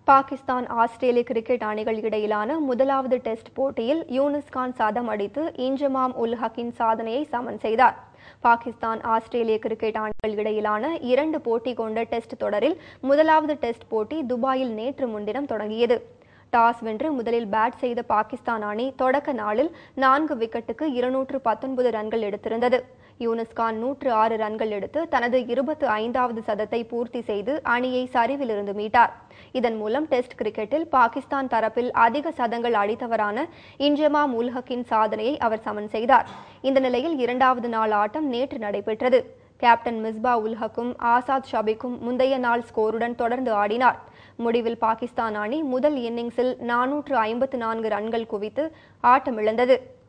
பாகிஸ்தான் ஆஸ்திரேலிய cricket அணிகள் இடையிலான முதலாவது டெஸ்ட் போட்டியில் யூனிஸ் கான் சதம் அடித்து இன்ஜமாம் உல் ஹக்கின் சாதனையை சமன் செய்தார் பாகிஸ்தான் ஆஸ்திரேலிய கிரிக்கெட் அணிகள் இடையிலான இரண்டு போட்டி கொண்ட டெஸ்ட் தொடரில் முதலாவது டெஸ்ட் போட்டி துபாயில் நேற்று முன்தினம் தொடங்கியது டாஸ் வென்று முதலில் பேட் செய்த பாகிஸ்தான் அணி தொடக்க நாளில் நான்கு விக்கெட்டுக்கு இருநூற்று பத்தொன்பது ரன்கள் எடுத்திருந்தது யூனிஸ் கான் நூற்று ஆறு ரன்கள் எடுத்து தனது இருபத்து ஐந்தாவது சதத்தை பூர்த்தி செய்து அணியை சரிவிலிருந்து மீட்டார் இதன் மூலம் டெஸ்ட் கிரிக்கெட்டில் பாகிஸ்தான் தரப்பில் அதிக சதங்கள் அடித்தவரான இன்ஜமா முல்ஹக்கின் சாதனையை அவர் சமன் செய்தார் இந்த நிலையில் இரண்டாவது நாள் ஆட்டம் நேற்று நடைபெற்றது கேப்டன் மிஸ்பா உல் ஹக்கும் ஆசாத் ஷபிக்கும் முந்தைய நாள் ஸ்கோருடன் தொடர்ந்து ஆடினார் முடிவில் பாகிஸ்தான் அணி முதல் இன்னிங்ஸில் நானூற்று ஐம்பத்து நான்கு ரன்கள் குவித்து ஆட்டமிழந்தது